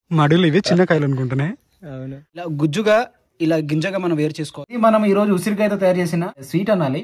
మడులు ఇవి చిన్న కాయలు అనుకుంటున్నాయి అవును ఇలా గుజ్జుగా ఇలా గింజగా మనం వేరు చేసుకోవాలి ఇది మనం ఈ రోజు ఉసిరికాయతో తయారు చేసిన స్వీట్ అనాలి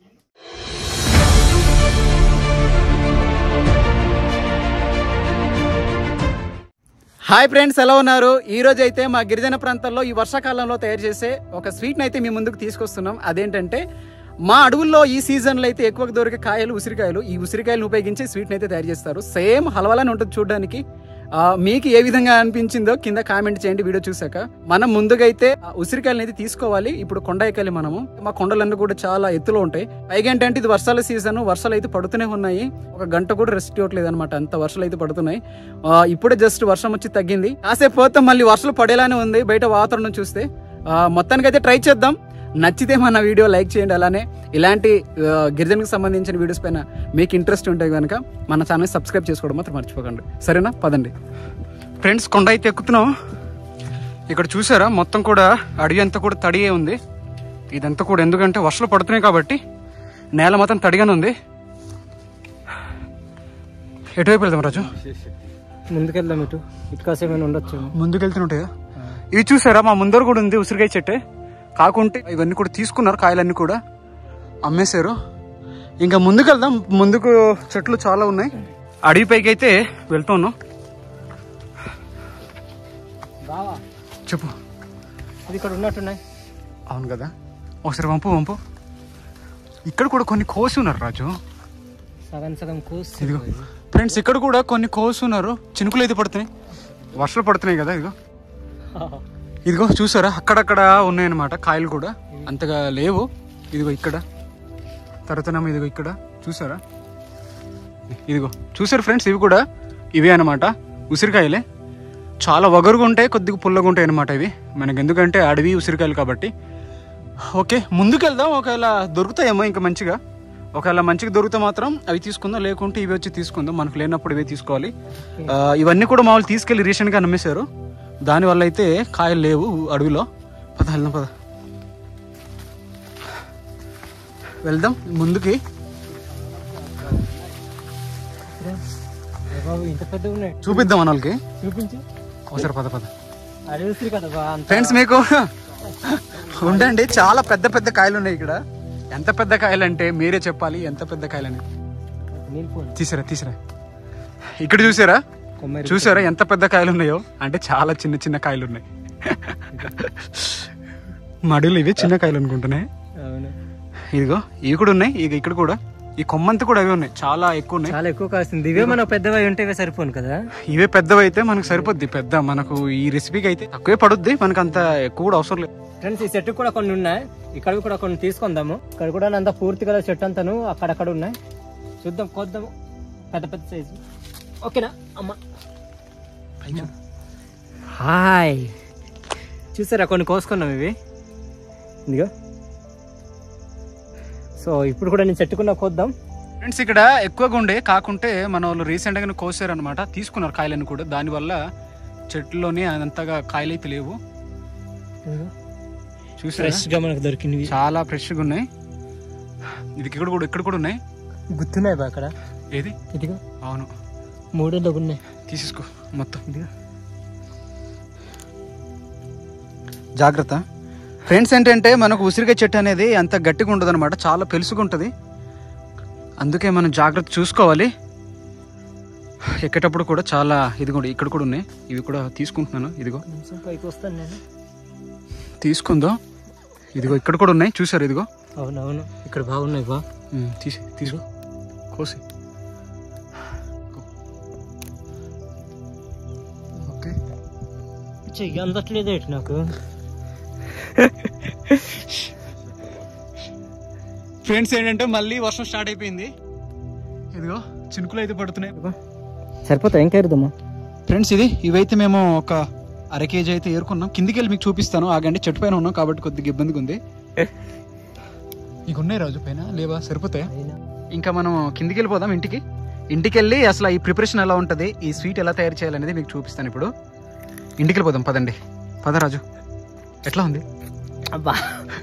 హాయ్ ఫ్రెండ్స్ ఎలా ఉన్నారు ఈ రోజు అయితే మా గిరిజన ప్రాంతాల్లో ఈ వర్షాకాలంలో తయారు చేసే ఒక స్వీట్ని అయితే మీ ముందుకు తీసుకొస్తున్నాం అదేంటంటే మా అడవుల్లో ఈ సీజన్లో అయితే ఎక్కువగా దొరికే కాయలు ఉసిరికాయలు ఈ ఉసిరికాయలను ఉపయోగించి స్వీట్ని అయితే తయారు చేస్తారు సేమ్ హల్వాలానే ఉంటుంది చూడడానికి ఆ, మీకు ఏ విధంగా అనిపించిందో కింద కామెంట్ చేయండి వీడియో చూసాక మనం ముందుగా అయితే ఆ ఉసిరికాయలను అయితే తీసుకోవాలి ఇప్పుడు కొండ ఎక్కాలి మనము మా కొండలన్నీ కూడా చాలా ఎత్తులో ఉంటాయి పైగా ఏంటంటే ఇది వర్షాల సీజన్ వర్షాలు అయితే పడుతూనే ఉన్నాయి ఒక గంట కూడా రెస్ట్ ఇవ్వట్లేదు అనమాట అంత వర్షాలు అయితే పడుతున్నాయి ఆ, ఇప్పుడే జస్ట్ వర్షం వచ్చి తగ్గింది కాసేపు పోతే మళ్ళీ వర్షాలు పడేలానే ఉంది బయట వాతావరణం చూస్తే ఆ, మొత్తానికి అయితే ట్రై చేద్దాం నచ్చితే మన వీడియో లైక్ చేయండి అలానే ఇలాంటి ఆ, గిరిజనకు సంబంధించిన వీడియోస్ పైన మీకు ఇంట్రెస్ట్ ఉంటే కనుక మన ఛానల్ సబ్స్క్రైబ్ చేసుకోవడం మాత్రం మర్చిపోకండి సరేనా పదండి ఫ్రెండ్స్ కొండ అయితే ఎక్కుతున్నాం ఇక్కడ చూసారా మొత్తం కూడా అడవి అంతా కూడా తడియే ఉంది ఇదంతా కూడా ఎందుకంటే వర్షాలు పడుతున్నాయి కాబట్టి నేల మొత్తం తడిగానే ఉంది ఎటువైపు వెళ్దాం రాజు ముందుకెళ్దాం ఇటు ఇటు కాసేపు ఏమైనా ఉండొచ్చు ముందుకెళ్తుంటాయా ఇవి చూసారా మా ముందర కూడా ఉంది ఉసిరికాయ చెట్టే కాకుంటే ఇవన్నీ కూడా తీసుకున్నారు కాయలన్నీ కూడా అమ్మేశారు ఇంకా ముందుకెళ్దాం ముందుకు చెట్లు చాలా ఉన్నాయి అడవి పైకి అయితే వెళ్తున్నాం బావా చెప్పు ఇది ఇక్కడ ఉన్నట్టున్నాయి అవును కదా ఒకసారి వంపు వంపు ఇక్కడ కూడా కొన్ని కోసి ఉన్నారు రాజు సగం సగం కోసి ఇదిగో ఫ్రెండ్స్ ఇక్కడ కూడా కొన్ని కోసి ఉన్నారు చినుకులు అయితే పడుతున్నాయి వర్షాలు పడుతున్నాయి కదా ఇదిగో ఇదిగో చూసారా అక్కడక్కడ ఉన్నాయన్నమాట కాయలు కూడా అంతగా లేవు ఇదిగో ఇక్కడ తర్వాతనేమో ఇదిగో ఇక్కడ చూసారా ఇదిగో చూసారు ఫ్రెండ్స్ ఇవి కూడా ఇవే అన్నమాట ఉసిరికాయలే చాలా వగరుగా ఉంటాయి కొద్దిగా పుల్లగా ఉంటాయి అన్నమాట ఇవి మనకి ఎందుకంటే అడవి ఉసిరికాయలు కాబట్టి ఓకే ముందుకెళ్దాం ఒకవేళ దొరుకుతాయేమో ఇంకా మంచిగా ఒకవేళ మంచిగా దొరికితే మాత్రం అవి తీసుకుందాం లేకుంటే ఇవి వచ్చి తీసుకుందాం మనకు లేనప్పుడు ఇవే తీసుకోవాలి ఆ, ఇవన్నీ కూడా మామూలు తీసుకెళ్లి రీసెంట్గా నమ్మేశారు దానివల్ల అయితే కాయలు లేవు అడవిలో పద వెళ్దాం పద వెళ్దాం ముందుకి ఏ బాబు ఇంత పెద్ద ఉన్నాయి చూపిద్దాం మన వాళ్ళకి చూపించు ఒకసారి పద పద అడవి కదా బా అంత ఫ్రెండ్స్ మీకు ఉండండి చాలా పెద్ద పెద్ద కాయలు ఉన్నాయి ఇక్కడ ఎంత పెద్ద కాయలు అంటే మీరే చెప్పాలి ఎంత పెద్ద కాయలని నీళ్ళు తీసారా తీసారా ఇక్కడ చూసారా కొమ్మరి చూసారా ఎంత పెద్ద కాయలు ఉన్నాయో అంటే చాలా చిన్న చిన్న కాయలు ఉన్నాయి మడులు ఇవి చిన్న కాయలు అనుకుంటున్నాయి అవును ఇదిగో ఇవి కూడా ఉన్నాయి ఇక ఇక్కడ కూడా ఈ కొమ్మంతా కూడా అవి ఉన్నాయి చాలా ఎక్కువ ఉన్నాయి చాలా ఎక్కువ కాస్తుంది ఇవే మన పెద్దవి ఉంటే ఇవే సరిపోను కదా ఇవే పెద్దవి అయితే మనకు సరిపోద్ది పెద్ద మనకు ఈ రెసిపీకి అయితే తక్కువే పడుద్ది మనకు అంత ఎక్కువ కూడా అవసరం లేదు ఫ్రెండ్స్ ఈ చెట్టు కూడా కొన్ని ఉన్నాయి ఇక్కడ కూడా కొన్ని తీసుకుందాము ఇక్కడ కూడా అంత పూర్తి కదా చెట్టు అంతాను అక్కడక్కడ ఉన్నాయి చూద్దాం కొద్దాము పెద్ద పెద్ద సైజు ఓకేనా అమ్మ హాయ్ చూసారా కొన్ని కోసుకున్నాం ఇవి ఇదిగో సో ఇప్పుడు కూడా నేను చెట్టుకున్న కోద్దాం ఫ్రెండ్స్ ఇక్కడ ఎక్కువగా ఉండే కాకుంటే మన వాళ్ళు రీసెంట్ గా కోసారు అనమాట తీసుకున్నారు కాయలను కూడా దానివల్ల చెట్లోనే అంతగా కాయలు అయితే లేవు చూసారా ఫ్రెష్ గా మనకు దొరికినవి చాలా ఫ్రెష్గా ఉన్నాయి ఇది ఇక్కడ కూడా ఇక్కడ కూడా ఉన్నాయి గుర్తున్నాయి బా అక్కడ ఏది ఇదిగో అవును మూడేళ్ళు ఉన్నాయి తీసేసుకో మొత్తం ఇదిగా జాగ్రత్త ఫ్రెండ్స్ ఏంటంటే మనకు ఉసిరికాయ చెట్టు అనేది అంత గట్టిగా ఉండదు అనమాట చాలా పెలుసుగా ఉంటుంది అందుకే మనం జాగ్రత్త చూసుకోవాలి ఎక్కేటప్పుడు కూడా చాలా ఇది కూడా ఇక్కడ కూడా ఉన్నాయి ఇవి కూడా తీసుకుంటున్నాను ఇదిగో నిమిషం పైకి వస్తాను నేను తీసుకుందో ఇదిగో ఇక్కడ కూడా ఉన్నాయి చూసారు ఇదిగో అవునవును ఇక్కడ బాగున్నాయి బా ఉమ్, తీసి తీసుకో కోసి ఓకే చెయ్యి అందట్లేదు ఏంటి నాకు ఫ్రెండ్స్ ఏంటంటే మళ్ళీ వర్షం స్టార్ట్ అయిపోయింది ఇదిగో చినుకులు అయితే పడుతున్నాయి సరిపోతా ఇంకా ఎరుదమ్మా ఫ్రెండ్స్ ఇది ఇవైతే మేము ఒక అర కేజీ అయితే ఏరుకున్నాం కిందికి వెళ్ళి మీకు చూపిస్తాను ఆగండి చెట్టు పైన ఉన్నాం కాబట్టి కొద్దిగా ఇబ్బందిగా ఉంది ఇక ఉన్నాయి రాజు పైన లేవా సరిపోతాయా ఇంకా మనం కిందికి వెళ్ళిపోదాం ఇంటికి ఇంటికి వెళ్ళి అసలు ఈ ప్రిపరేషన్ ఎలా ఉంటుంది ఈ స్వీట్ ఎలా తయారు చేయాలనేది మీకు చూపిస్తాను ఇప్పుడు ఇంటికి వెళ్ళిపోదాం పదండి పద రాజు ఎట్లా ఉంది అబ్బా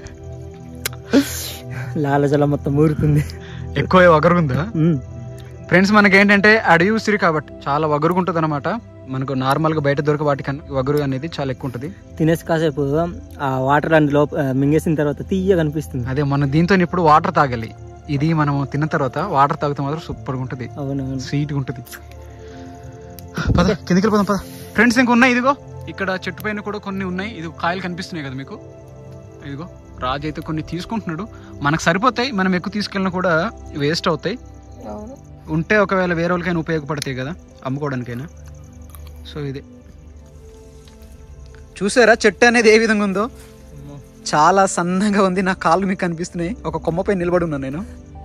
లాలజల మొత్తం ఊరుతుంది ఎక్కువ వగరుగుందా ఫ్రెండ్స్ మనకి ఏంటంటే అడవి ఉసిరి కాబట్టి చాలా వగరుగుంటుంది అనమాట మనకు నార్మల్ గా బయట దొరికే వాటి కన్నా వగరు అనేది చాలా ఎక్కువ ఉంటుంది తినేసి కాసేపు ఆ వాటర్ అండ్ లోప మింగేసిన తర్వాత తీయ కనిపిస్తుంది అదే మనం దీంతో ఇప్పుడు వాటర్ తాగాలి ఇది మనం తిన్న తర్వాత వాటర్ తాగితే మాత్రం సూపర్ గా ఉంటుంది అవునవును స్వీట్ గా ఉంటుంది పద కిందికి వెళ్ళిపోదాం పద ఫ్రెండ్స్ ఇంక ఉన్నాయి ఇదిగో ఇక్కడ చెట్టు పైన కూడా కొన్ని ఉన్నాయి ఇది కాయలు కనిపిస్తున్నాయి కదా మీకు ఇదిగో రాజు అయితే కొన్ని తీసుకుంటున్నాడు మనకు సరిపోతాయి మనం ఎక్కువ తీసుకెళ్ళినా కూడా వేస్ట్ అవుతాయి ఉంటే ఒకవేళ వేరే వాళ్ళకైనా ఉపయోగపడతాయి కదా అమ్ముకోవడానికైనా సో ఇది చూసారా చెట్టు అనేది ఏ విధంగా ఉందో చాలా సన్నగా ఉంది నా కాళ్ళు మీకు కనిపిస్తున్నాయి ఒక కొమ్మపై నిలబడి ఉన్నాను నేను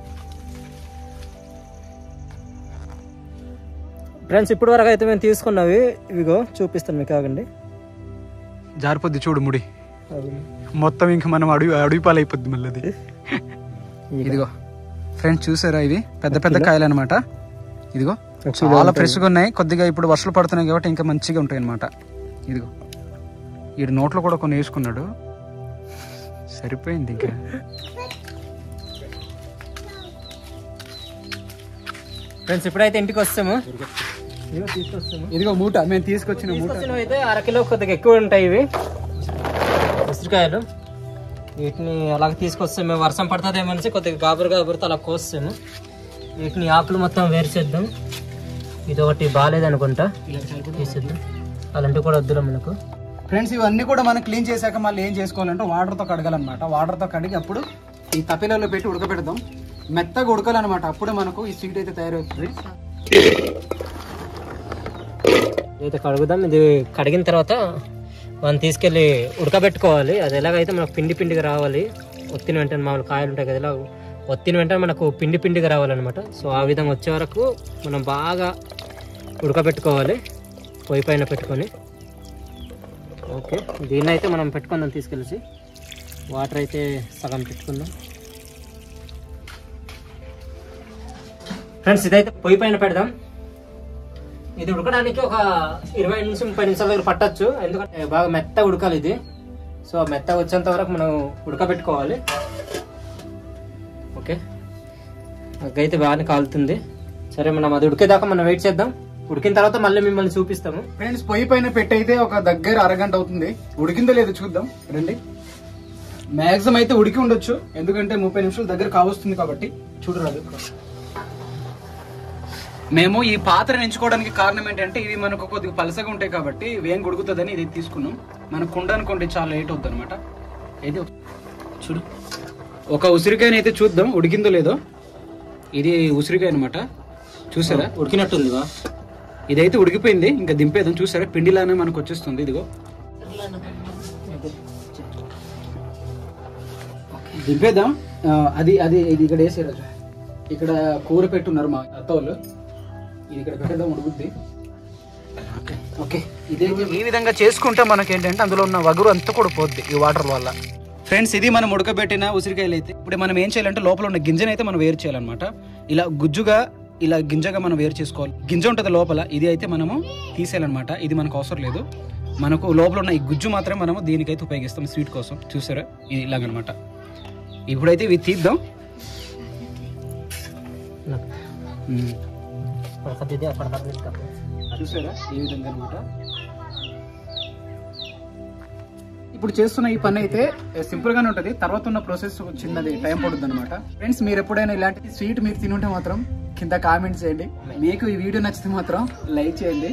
ఫ్రెండ్స్ ఇప్పటి వరకు అయితే మేము తీసుకున్నవి ఇవిగో చూపిస్తాను మీకు ఆగండి జారిపోద్ది చూడు ముడి మొత్తం ఇంకా మనం అడవి అడవి పాలైపోద్ది మళ్ళీ అది ఇదిగో ఫ్రెండ్స్ చూసారా ఇవి పెద్ద పెద్ద కాయలు అనమాట ఇదిగో చాలా ఫ్రెష్గా ఉన్నాయి కొద్దిగా ఇప్పుడు వర్షాలు పడుతున్నాయి కాబట్టి ఇంకా మంచిగా ఉంటాయి అనమాట ఇదిగో వీడి నోట్లో కూడా కొన్ని వేసుకున్నాడు సరిపోయింది ఇంకా ఫ్రెండ్స్ ఇప్పుడైతే ఇంటికి వస్తాము ఇదిగో తీసుకొస్తాము ఇదిగో మూట మేము తీసుకొచ్చిన మూట తీసుకొచ్చినవి అయితే అర కిలో కొద్దిగా ఎక్కువ ఉంటాయి ఇవి ఉసిరికాయలు వీటిని అలాగ తీసుకొస్తాము మేము వర్షం పడుతుందేమనేసి కొద్దిగా గాబరు గాబరుతో అలా కోస్తాము వీటిని ఆకులు మొత్తం వేరు చేద్దాం ఇది ఒకటి బాగాలేదనుకుంటా తీసేద్దాం అలాంటివి కూడా వద్దులే మనకు ఫ్రెండ్స్ ఇవన్నీ కూడా మనం క్లీన్ చేశాక మళ్ళీ ఏం చేసుకోవాలంటే వాటర్తో కడగాలన్నమాట వాటర్తో కడిగి అప్పుడు ఈ తపిలలో పెట్టి ఉడకబెడదాం మెత్తగా ఉడకాలన్నమాట అప్పుడే మనకు ఈ స్వీట్ అయితే తయారవుతుంది అయితే కడుగుదాం ఇది కడిగిన తర్వాత మనం తీసుకెళ్ళి ఉడకబెట్టుకోవాలి అది ఎలాగైతే మనకు పిండి పిండిగా రావాలి ఒత్తిన వెంటనే మామూలు కాయలు ఉంటాయి కదా ఇలా ఒత్తిన వెంటనే మనకు పిండి పిండిగా రావాలన్నమాట సో ఆ విధంగా వచ్చే వరకు మనం బాగా ఉడకబెట్టుకోవాలి పొయ్యి పైన పెట్టుకొని ఓకే దీన్ని అయితే మనం పెట్టుకుందాం తీసుకెళ్ళి వాటర్ అయితే సగం పెట్టుకుందాం ఫ్రెండ్స్ ఇదైతే పొయ్యి పైన పెడదాం ఇది ఉడకడానికి ఒక ఇరవై నుంచి ముప్పై నిమిషాల దగ్గర పట్టచ్చు ఎందుకంటే బాగా మెత్తగా ఉడకాలి ఇది సో మెత్తగా వచ్చేంత వరకు మనం ఉడకబెట్టుకోవాలి ఓకే అగ్గ అయితే బాగానే కాలుతుంది సరే మనం అది ఉడికేదాకా మనం వెయిట్ చేద్దాం ఉడికిన తర్వాత మళ్ళీ మిమ్మల్ని చూపిస్తాము ఫ్రెండ్స్ పొయ్యి పైన పెట్టి అయితే ఒక దగ్గర అరగంట అవుతుంది ఉడికిందో లేదో చూద్దాం రండి మాక్సిమం అయితే ఉడికి ఉండొచ్చు ఎందుకంటే ముప్పై నిమిషాల దగ్గర కావస్తుంది కాబట్టి చూడరాదు మేము ఈ పాత్రను ఎంచుకోవడానికి కారణం ఏంటంటే ఇవి మనకు కొద్దిగా పలసగా ఉంటాయి కాబట్టి వేం ఉడుకుతుందని ఇది తీసుకున్నాం మన కుండ అనుకోండి చాలా లేట్ అవుతుంది అనమాట ఇది చూడు ఒక ఉసిరికాయని అయితే చూద్దాం ఉడికిందో లేదో ఇది ఉసిరికాయ అనమాట చూసారా ఉడికినట్టుంది బా ఇదైతే ఉడికిపోయింది ఇంకా దింపేద్దాం చూసారా పిండిలానే మనకు వచ్చేస్తుంది ఇదిగో దింపేద్దాం ఆ, అది అది ఇది ఇక్కడ వేసారు ఇక్కడ కూర పెట్టున్నారు మా అత్త వాళ్ళు ఇది ఇక్కడ పెట్టేద్దాం ఉడుకుద్ది ఓకే ఇదే ఈ విధంగా చేసుకుంటే మనకి ఏంటంటే అందులో ఉన్న వగరు అంతా కూడా పోద్ది ఈ వాటర్ వల్ల ఫ్రెండ్స్ ఇది మనం ఉడకబెట్టిన ఉసిరికాయలు అయితే ఇప్పుడు మనం ఏం చేయాలంటే లోపల ఉన్న గింజను అయితే మనం వేరు చేయాలన్నమాట ఇలా గుజ్జుగా ఇలా గింజగా మనం వేరు చేసుకోవాలి గింజ ఉంటుంది లోపల ఇది అయితే మనము తీసేయాలన్నమాట ఇది మనకు అవసరం లేదు మనకు లోపల ఉన్న ఈ గుజ్జు మాత్రమే మనము దీనికైతే ఉపయోగిస్తాం స్వీట్ కోసం చూసారా ఇది ఇలాగనమాట ఇప్పుడైతే ఇవి తీద్దాం మ్మ్. పడకద్ది అక్కడ చూసారా ఈ విధంగా అనమాట ఇప్పుడు చేస్తున్న ఈ పని అయితే సింపుల్ గానే ఉంటది తర్వాత ఉన్న ప్రాసెస్ చిన్నది టైం పడుతుంది అనమాట ఫ్రెండ్స్ మీరు ఎప్పుడైనా ఇలాంటి స్వీట్ మీరు తినుంటే మాత్రం కింద కామెంట్ చేయండి మీకు ఈ వీడియో నచ్చితే మాత్రం లైక్ చేయండి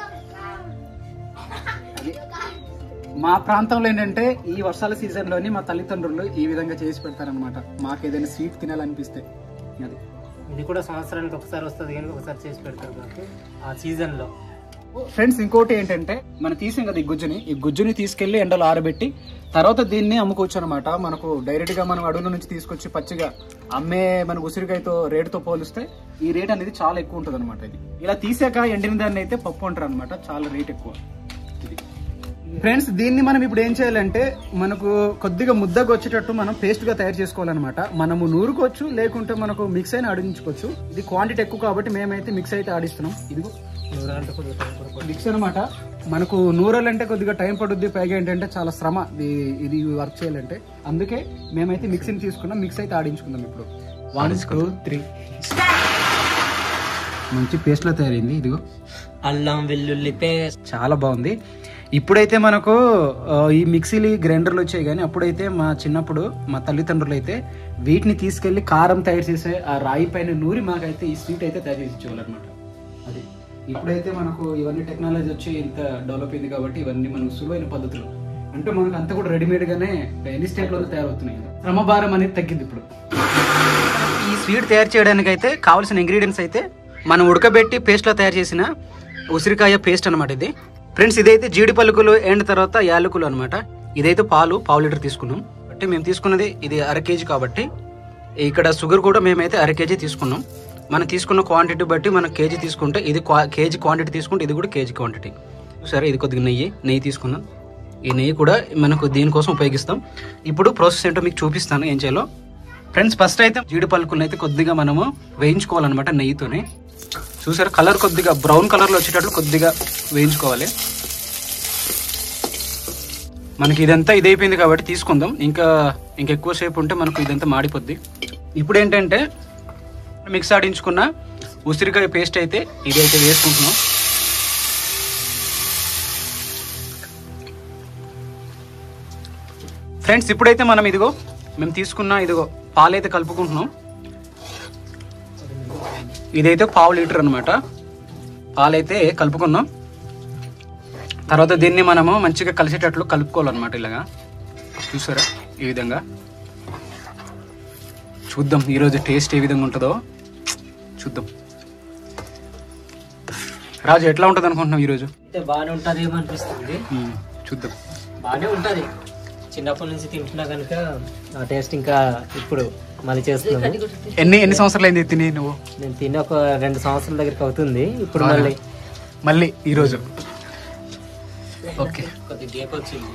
అది మా ప్రాంతంలో ఏంటంటే ఈ వర్షాల సీజన్ లోని మా తల్లిదండ్రులు ఈ విధంగా చేసి పెడతారనమాట మాకు ఏదైనా స్వీట్ తినాలనిపిస్తే అది ఇది కూడా సంవత్సరానికి ఒకసారి వస్తుంది కానీ ఒకసారి చేసి పెడతారు కాబట్టి ఆ సీజన్ లో ఫ్రెండ్స్ ఇంకోటి ఏంటంటే మనం తీసాం కదా ఈ గుజ్జుని ఈ గుజ్జుని తీసుకెళ్లి ఎండలో ఆరబెట్టి తర్వాత దీన్ని అమ్ముకోవచ్చు అనమాట మనకు డైరెక్ట్ గా మనం అడవుల నుంచి తీసుకొచ్చి పచ్చిగా అమ్మే మన ఉసిరికాయతో రేటుతో పోలిస్తే ఈ రేట్ అనేది చాలా ఎక్కువ ఉంటుంది అనమాట ఇది ఇలా తీసాక ఎండిన దాన్ని అయితే పప్పు అంటారు అనమాట చాలా రేట్ ఎక్కువ ఇది ఫ్రెండ్స్ దీన్ని మనం ఇప్పుడు ఏం చేయాలంటే మనకు కొద్దిగా ముద్దగా వచ్చేటట్టు మనం పేస్ట్ గా తయారు చేసుకోవాలన్నమాట మనము నూరుకోవచ్చు లేకుంటే మనకు మిక్స్ అయినా ఆడించుకోవచ్చు ఇది క్వాంటిటీ ఎక్కువ కాబట్టి మేమైతే మిక్స్ అయితే ఆడిస్తున్నాం ఇదిగో నూరంటే కొద్దిగా టైం పడుతుంది. మిక్స్ అనమాట మనకు నూరాలంటే కొద్దిగా టైం పడుద్ది పైగా ఏంటంటే చాలా శ్రమ ఇది- ఇది వర్క్ చేయాలంటే అందుకే మేమైతే మిక్సీని తీసుకున్నాం మిక్స్ అయితే ఆడించుకుందాం ఇప్పుడు వన్ టూ త్రీ మంచి పేస్ట్లో తయారైంది ఇదిగో అల్లం వెల్లుల్లి పేస్ట్ చాలా బాగుంది ఇప్పుడైతే మనకు ఆ, ఈ మిక్సీలు గ్రైండర్లు వచ్చాయి కానీ అప్పుడైతే మా చిన్నప్పుడు మా తల్లిదండ్రులు అయితే వీటిని తీసుకెళ్లి కారం తయారు చేసే ఆ రాయి పైన నూరి మాకైతే ఈ స్వీట్ అయితే తయారు చేసి ఇచ్చేవాళ్ళు అనమాట అది ఇప్పుడైతే మనకు ఇవన్నీ టెక్నాలజీ వచ్చి ఇంత డెవలప్ అయింది కాబట్టి ఇవన్నీ మనకు సులువైన పద్ధతులు అంటే మనకు అంతా కూడా రెడీమేడ్ గానే ఇన్స్టెంట్ లోనే తయారవుతున్నాయి శ్రమ భారం అనేది తగ్గింది ఇప్పుడు ఈ స్వీట్ తయారు చేయడానికి అయితే కావాల్సిన ఇంగ్రీడియంట్స్ అయితే మనం ఉడకబెట్టి పేస్ట్లో తయారు చేసిన ఉసిరికాయ పేస్ట్ అనమాట ఇది ఫ్రెండ్స్ ఇదైతే జీడి పలుకులు ఎండ్ తర్వాత యాలకులు అనమాట ఇదైతే పాలు పావు లీటర్ తీసుకున్నాం అంటే మేము తీసుకున్నది ఇది అర కేజీ కాబట్టి ఇక్కడ షుగర్ కూడా మేమైతే అర కేజీ తీసుకున్నాం మనం తీసుకున్న క్వాంటిటీ బట్టి మనం కేజీ తీసుకుంటే ఇది క్వా- కేజీ క్వాంటిటీ తీసుకుంటే ఇది కూడా కేజీ క్వాంటిటీ సరే ఇది కొద్దిగా నెయ్యి నెయ్యి తీసుకున్నాం ఈ నెయ్యి కూడా మనకు దీనికోసం ఉపయోగిస్తాం ఇప్పుడు ప్రాసెస్ ఏంటో మీకు చూపిస్తాను ఏం చేయాలో ఫ్రెండ్స్ ఫస్ట్ అయితే జీడి పలుకులను అయితే కొద్దిగా మనము వేయించుకోవాలన్నమాట నెయ్యితోనే చూసారు కలర్ కొద్దిగా బ్రౌన్ కలర్లో వచ్చేటట్లు కొద్దిగా వేయించుకోవాలి మనకి ఇదంతా ఇదైపోయింది కాబట్టి తీసుకుందాం ఇంకా ఇంకా ఎక్కువసేపు ఉంటే మనకు ఇదంతా మాడిపోద్ది ఇప్పుడు ఏంటంటే మిక్స్ ఆడించుకున్న ఉసిరికాయ పేస్ట్ అయితే ఇదైతే వేసుకుంటున్నాం ఫ్రెండ్స్ ఇప్పుడైతే మనం ఇదిగో మేము తీసుకున్న ఇదిగో పాలైతే కలుపుకుంటున్నాం ఇదైతే పావు లీటర్ అనమాట పాలైతే కలుపుకున్నాం తర్వాత దీన్ని మనము మంచిగా కలిసేటట్లు కలుపుకోవాలన్నమాట ఇలాగా చూసారా ఈ విధంగా చూద్దాం ఈరోజు టేస్ట్ ఏ విధంగా ఉంటుందో చూద్దాం రాజు ఎట్లా ఉంటుంది అనుకుంటున్నాం ఈరోజు అయితే బాగానే ఉంటుందేమో అనిపిస్తుంది మ్మ్, చూద్దాం బాగానే ఉంటుంది చిన్నప్పటి నుంచి తింటున్నా కనుక ఆ టేస్ట్ ఇంకా ఇప్పుడు మళ్ళీ చేస్తున్నాము ఎన్ని ఎన్ని సంవత్సరాలు అయింది తిని నువ్వు నేను తిని ఒక రెండు సంవత్సరాల దగ్గరికి అవుతుంది ఇప్పుడు అవునా? మళ్ళీ మళ్ళీ ఈరోజు ఓకే కొద్దిగా గేప్ వచ్చింది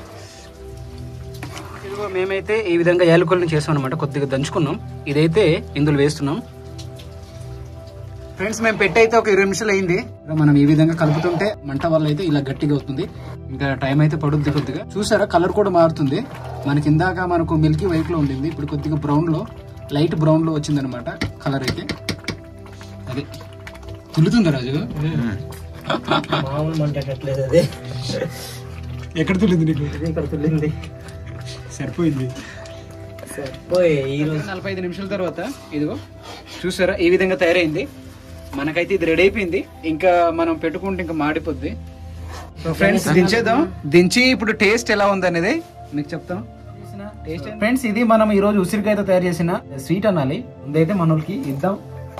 ఇదిగో మేమైతే ఈ విధంగా యాలకులను చేసాం అనమాట కొద్దిగా దంచుకున్నాం ఇదైతే ఇందులో వేస్తున్నాం ఫ్రెండ్స్ మేము పెట్టి అయితే ఒక ఇరవై నిమిషాలు అయింది ఇక మనం ఈ విధంగా కలుపుతుంటే మంట వల్ల అయితే ఇలా గట్టిగా అవుతుంది ఇంకా టైం అయితే పడుద్ది కొద్దిగా చూసారా కలర్ కూడా మారుతుంది మనకి ఇందాక మనకు మిల్కీ వైట్ లో ఉండింది ఇప్పుడు కొద్దిగా బ్రౌన్ లో లైట్ బ్రౌన్ లో వచ్చింది అనమాట కలర్ అయితే అదే తులుతుందా రాజు మామూలు మంటట్లేదు అది ఎక్కడ తులింది నీకు ఇది ఇక్కడ తుల్లింది సరిపోయింది సరిపోయి ఈ రోజు నలభై ఐదు నిమిషాల తర్వాత ఇదిగో చూసారా ఈ విధంగా తయారైంది మనకైతే ఇది రెడీ అయిపోయింది ఇంకా మనం పెట్టుకుంటే ఇంకా మాడిపోద్ది ఫ్రెండ్స్ దించేద్దాం దించి ఇప్పుడు టేస్ట్ ఎలా ఉంది అనేది మీకు చెప్తాం ఫ్రెండ్స్ ఇది మనం ఈ రోజు ఉసిరికాయతో తయారు చేసిన స్వీట్ అనాలి ఇదైతే మనోళ్ళకి ఇద్దాం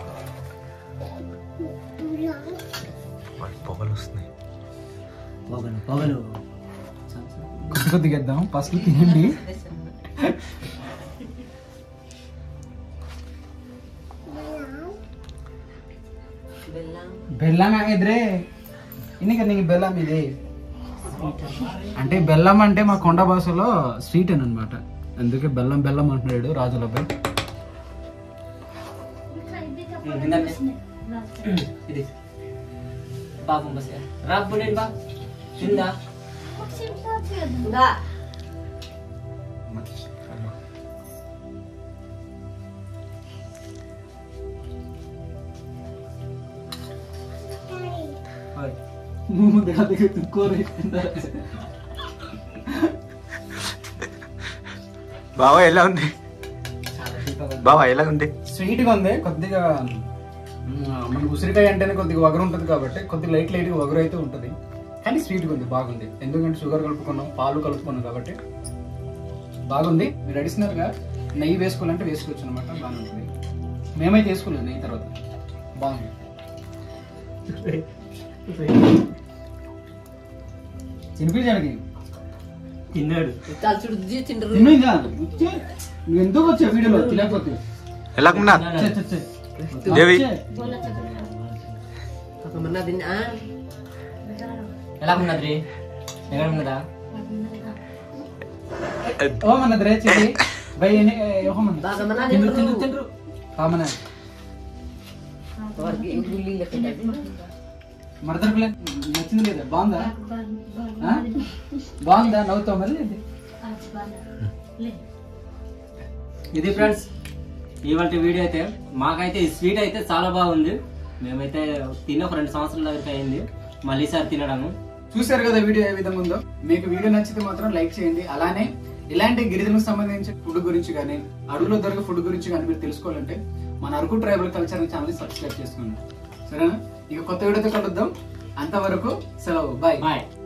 పొగలు పొగలు కొద్ది కొద్దిగా ఇద్దాం ఫస్ట్ తినండి బెల్లం ఇద్రే ఇన్ని కదా నీకు బెల్లం ఇది అంటే బెల్లం అంటే మా కొండ భాషలో స్వీట్ అని అనమాట అందుకే బెల్లం బెల్లం అంటున్నాడు రాజుల అబ్బాయి ఇది బాబు బస్ రాబు నేను బా తిందా బావా ఎలా ఉంది బావా ఎలా ఉంది స్వీట్ గా ఉంది కొద్దిగా మ్, మనకు ఉసిరికాయ అంటేనే కొద్దిగా వగరు ఉంటుంది కాబట్టి కొద్దిగా లైట్ లైట్ గా వగరు అయితే ఉంటుంది కానీ స్వీట్ గా ఉంది బాగుంది ఎందుకంటే షుగర్ కలుపుకున్నాం పాలు కలుపుకున్నాం కాబట్టి బాగుంది మీరు అడిషనల్ గా నెయ్యి వేసుకోవాలంటే వేసుకోవచ్చు అనమాట బాగానే ఉంటుంది మేమైతే వేసుకోలేదు నెయ్యి తర్వాత బాగుంది తినిపించడానికి తిన్నాడు తిను ఇంకా వచ్చే. నువ్వు ఎందుకు వచ్చావు వీడియోలో తినకపోతే ఎలా ఉన్నా ఛే, ఛే, ఛే. దేవి. వచ్చే. ఎలా ఉన్నది ఎక్కడ ఉన్నదా ఓ మన రే చెల్లి బై ఎన్ని ఓ మన తిండ్రు తిండ్రు తిండ్రు కామన మరదల పిల్ల నచ్చింది లేదా బాగుందా ఆ? బాగుందా నవ్వుతావు మరి ఇది? ఇది ఫ్రెండ్స్ ఇవాళ వీడియో అయితే మాకైతే ఈ స్వీట్ అయితే చాలా బాగుంది మేమైతే తిని ఒక రెండు సంవత్సరాల దగ్గరికి అయింది మళ్ళీ సారి తినడము చూశారు కదా వీడియో ఏ విధంగా ఉందో మీకు వీడియో నచ్చితే మాత్రం లైక్ చేయండి అలానే ఇలాంటి గిరిజనకు సంబంధించిన ఫుడ్ గురించి కానీ అడవులో దొరికే ఫుడ్ గురించి కానీ మీరు తెలుసుకోవాలంటే మన Araku tribal culture channel subscribe చేసుకోండి సరేనా ఇక కొత్త వీడియోతో కలుద్దాం అంతవరకు సెలవు బాయ్ బాయ్